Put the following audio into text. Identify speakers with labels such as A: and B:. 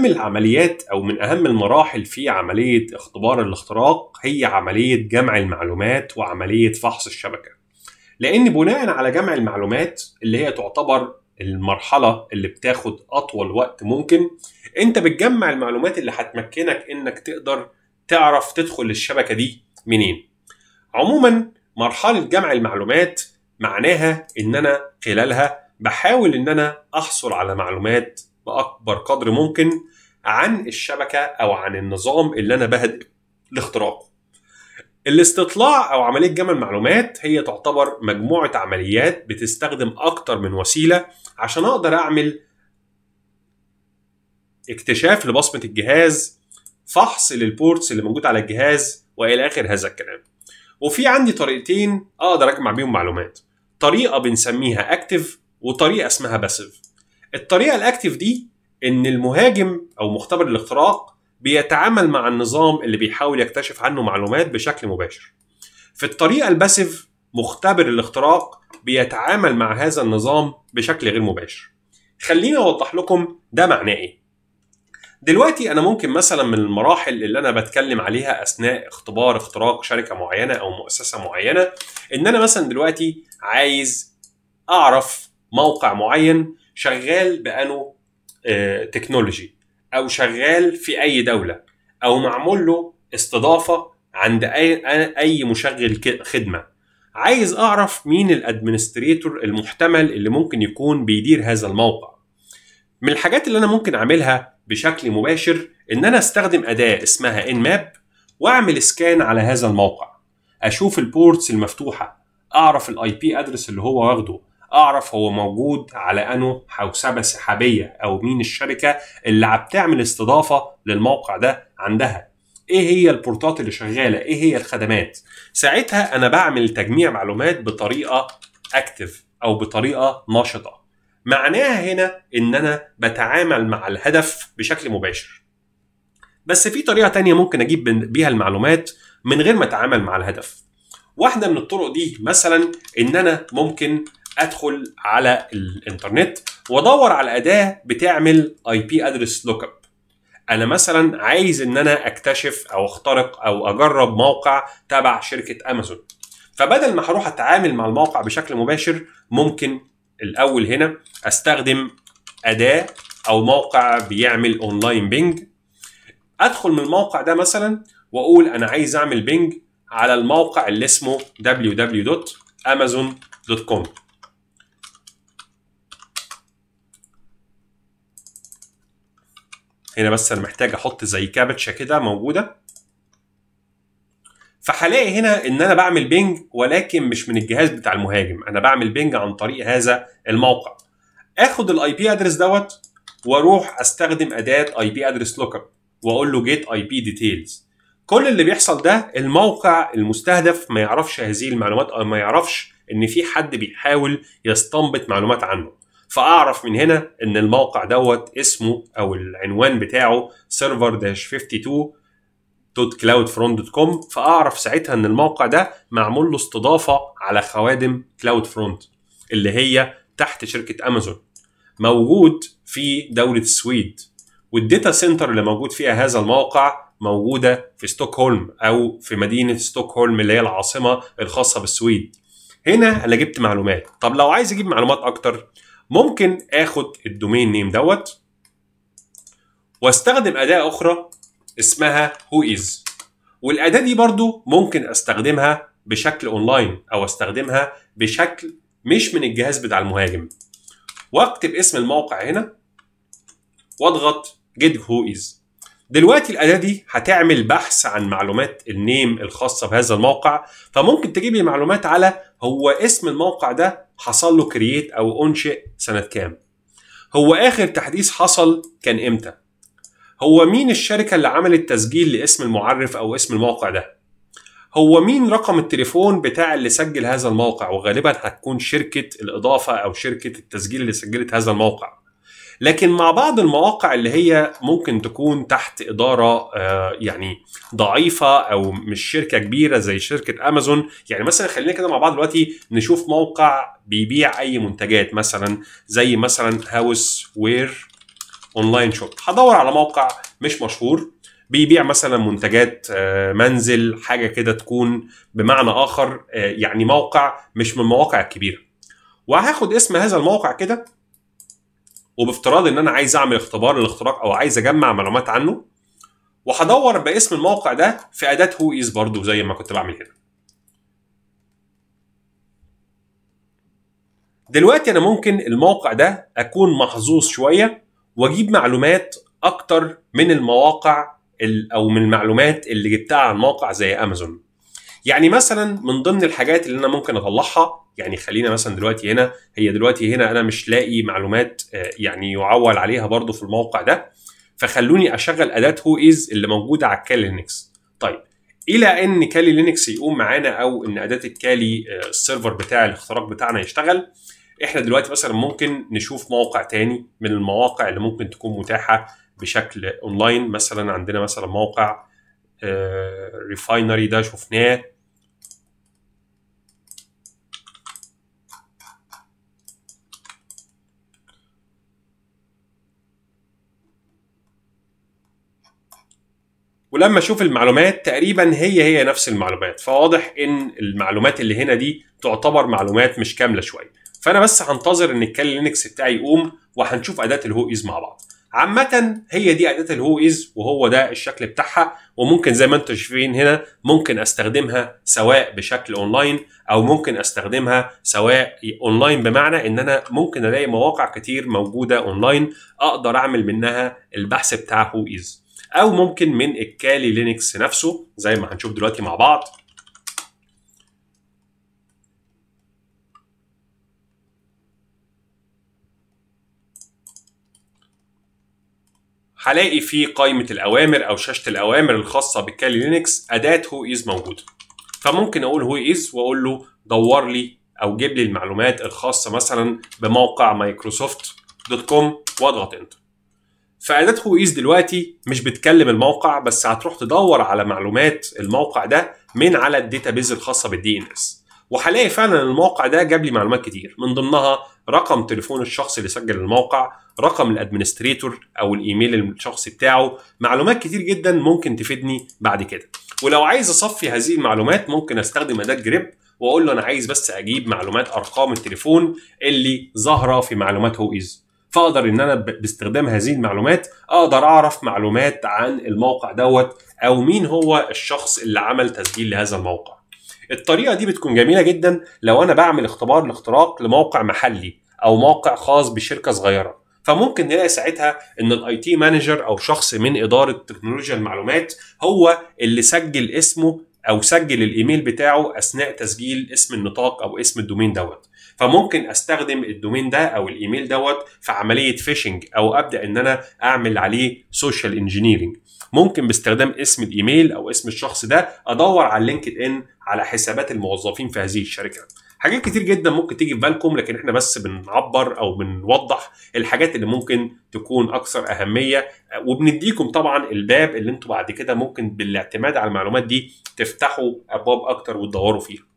A: اهم العمليات او من اهم المراحل في عمليه اختبار الاختراق هي عمليه جمع المعلومات وعمليه فحص الشبكه لان بناء على جمع المعلومات اللي هي تعتبر المرحله اللي بتاخد اطول وقت ممكن انت بتجمع المعلومات اللي هتمكنك انك تقدر تعرف تدخل الشبكه دي منين عموما مرحله جمع المعلومات معناها ان انا خلالها بحاول ان انا احصل على معلومات باكبر قدر ممكن عن الشبكه او عن النظام اللي انا بهدف لاختراقه الاستطلاع او عمليه جمع المعلومات هي تعتبر مجموعه عمليات بتستخدم اكتر من وسيله عشان اقدر اعمل اكتشاف لبصمه الجهاز فحص للبورتس اللي موجود على الجهاز والى اخر هذا الكلام وفي عندي طريقتين اقدر اجمع بيهم معلومات طريقه بنسميها اكتف وطريقه اسمها باسيف الطريقه الاكتف دي ان المهاجم او مختبر الاختراق بيتعامل مع النظام اللي بيحاول يكتشف عنه معلومات بشكل مباشر في الطريقه الباسيف مختبر الاختراق بيتعامل مع هذا النظام بشكل غير مباشر خليني اوضح لكم ده معناه ايه دلوقتي انا ممكن مثلا من المراحل اللي انا بتكلم عليها اثناء اختبار اختراق شركه معينه او مؤسسه معينه ان انا مثلا دلوقتي عايز اعرف موقع معين شغال بانه آه تكنولوجي او شغال في اي دوله او معمول له استضافه عند اي اي مشغل خدمه عايز اعرف مين الادمنستريتور المحتمل اللي ممكن يكون بيدير هذا الموقع من الحاجات اللي انا ممكن اعملها بشكل مباشر ان انا استخدم اداه اسمها ان ماب واعمل سكان على هذا الموقع اشوف البورتس المفتوحه اعرف الاي بي ادرس اللي هو واخده اعرف هو موجود على انه حوسبه سحابيه او مين الشركه اللي بتعمل استضافه للموقع ده عندها ايه هي البورتات اللي شغاله ايه هي الخدمات ساعتها انا بعمل تجميع معلومات بطريقه اكتف او بطريقه نشطه معناها هنا ان انا بتعامل مع الهدف بشكل مباشر بس في طريقه تانية ممكن اجيب بيها المعلومات من غير ما اتعامل مع الهدف واحده من الطرق دي مثلا ان انا ممكن ادخل على الانترنت وادور على اداه بتعمل اي بي ادرس لوك اب انا مثلا عايز ان انا اكتشف او اخترق او اجرب موقع تبع شركه امازون فبدل ما هروح اتعامل مع الموقع بشكل مباشر ممكن الاول هنا استخدم اداه او موقع بيعمل اونلاين بينج ادخل من الموقع ده مثلا واقول انا عايز اعمل بينج على الموقع اللي اسمه www.amazon.com هنا بس انا محتاج احط زي كابتشه كده موجوده فهلاقي هنا ان انا بعمل بينج ولكن مش من الجهاز بتاع المهاجم انا بعمل بينج عن طريق هذا الموقع اخد الاي بي ادرس دوت واروح استخدم اداه اي بي ادرس لوك اب واقول له جيت اي بي ديتيلز كل اللي بيحصل ده الموقع المستهدف ما يعرفش هذه المعلومات او ما يعرفش ان في حد بيحاول يستنبط معلومات عنه فاعرف من هنا ان الموقع دوت اسمه او العنوان بتاعه سيرفر داش 52 دوت كلاود فرونت دوت كوم فاعرف ساعتها ان الموقع ده معمول له استضافه على خوادم كلاود فرونت اللي هي تحت شركه امازون موجود في دوله السويد والداتا سنتر اللي موجود فيها هذا الموقع موجوده في ستوكهولم او في مدينه ستوكهولم اللي هي العاصمه الخاصه بالسويد هنا انا جبت معلومات طب لو عايز اجيب معلومات اكتر ممكن اخد الدومين نيم دوت واستخدم اداه اخرى اسمها هو از والاداه دي برضو ممكن استخدمها بشكل اونلاين او استخدمها بشكل مش من الجهاز بتاع المهاجم واكتب اسم الموقع هنا واضغط جيت هو از دلوقتي الاداه دي هتعمل بحث عن معلومات النيم الخاصه بهذا الموقع فممكن تجيب لي معلومات على هو اسم الموقع ده حصل له كرييت او انشئ سنه كام هو اخر تحديث حصل كان امتى هو مين الشركه اللي عملت تسجيل لاسم المعرف او اسم الموقع ده هو مين رقم التليفون بتاع اللي سجل هذا الموقع وغالبا هتكون شركه الاضافه او شركه التسجيل اللي سجلت هذا الموقع لكن مع بعض المواقع اللي هي ممكن تكون تحت إدارة يعني ضعيفة أو مش شركة كبيرة زي شركة أمازون يعني مثلا خلينا كده مع بعض دلوقتي نشوف موقع بيبيع أي منتجات مثلا زي مثلا هاوس وير اونلاين شوب هدور على موقع مش مشهور بيبيع مثلا منتجات آه، منزل حاجه كده تكون بمعنى اخر آه، يعني موقع مش من المواقع الكبيره وهاخد اسم هذا الموقع كده وبافتراض ان انا عايز اعمل اختبار للاختراق او عايز اجمع معلومات عنه وهدور باسم الموقع ده في اداه هو ايز برضو زي ما كنت بعمل هنا دلوقتي انا ممكن الموقع ده اكون محظوظ شويه واجيب معلومات اكتر من المواقع ال- او من المعلومات اللي جبتها عن موقع زي امازون يعني مثلا من ضمن الحاجات اللي انا ممكن اطلعها يعني خلينا مثلا دلوقتي هنا هي دلوقتي هنا انا مش لاقي معلومات آه، يعني يعول عليها برضو في الموقع ده فخلوني اشغل اداه هو ايز اللي موجوده على الكالي لينكس طيب الى ان كالي لينكس يقوم معانا او ان اداه الكالي آه، السيرفر بتاع الاختراق بتاعنا يشتغل احنا دلوقتي مثلا ممكن نشوف موقع تاني من المواقع اللي ممكن تكون متاحه بشكل اونلاين مثلا عندنا مثلا موقع ريفاينري ده شفناه ولما اشوف المعلومات تقريبا هي هي نفس المعلومات فواضح ان المعلومات اللي هنا دي تعتبر معلومات مش كامله شويه فانا بس هنتظر ان الكالي لينكس بتاعي يقوم وهنشوف اداه الهو ايز مع بعض عامة هي دي أداة الهو إيز وهو ده الشكل بتاعها وممكن زي ما انتم شايفين هنا ممكن استخدمها سواء بشكل اونلاين او ممكن استخدمها سواء اونلاين بمعنى ان انا ممكن الاقي مواقع كتير موجودة اونلاين اقدر اعمل منها البحث بتاع هو إيز او ممكن من الكالي لينكس نفسه زي ما هنشوف دلوقتي مع بعض هلاقي في قائمة الأوامر أو شاشة الأوامر الخاصة بالكالي لينكس أداة هو إيز موجودة فممكن أقول هو إيز وأقول له دور لي أو جيب لي المعلومات الخاصة مثلا بموقع مايكروسوفت دوت كوم واضغط انتر فأداة هو إيز دلوقتي مش بتكلم الموقع بس هتروح تدور على معلومات الموقع ده من على الداتابيز الخاصة بالدي ان اس وهلاقي فعلا الموقع ده جاب لي معلومات كتير من ضمنها رقم تليفون الشخص اللي سجل الموقع رقم الادمنستريتور او الايميل الشخصي بتاعه معلومات كتير جدا ممكن تفيدني بعد كده ولو عايز اصفي هذه المعلومات ممكن استخدم اداه جريب واقول له انا عايز بس اجيب معلومات ارقام التليفون اللي ظاهره في معلومات هو ايز فاقدر ان انا ب- باستخدام هذه المعلومات اقدر اعرف معلومات عن الموقع دوت او مين هو الشخص اللي عمل تسجيل لهذا الموقع الطريقه دي بتكون جميله جدا لو انا بعمل اختبار لاختراق لموقع محلي او موقع خاص بشركه صغيره فممكن نلاقي ساعتها ان الاي تي مانجر او شخص من اداره تكنولوجيا المعلومات هو اللي سجل اسمه او سجل الايميل بتاعه اثناء تسجيل اسم النطاق او اسم الدومين دوت فممكن استخدم الدومين ده او الايميل دوت في عمليه فيشنج او ابدا ان انا اعمل عليه سوشيال انجينيرنج ممكن باستخدام اسم الايميل او اسم الشخص ده ادور على لينكد ان على حسابات الموظفين في هذه الشركه حاجات كتير جدا ممكن تيجي في بالكم لكن احنا بس بنعبر او بنوضح الحاجات اللي ممكن تكون اكثر اهميه وبنديكم طبعا الباب اللي انتوا بعد كده ممكن بالاعتماد على المعلومات دي تفتحوا ابواب اكتر وتدوروا فيها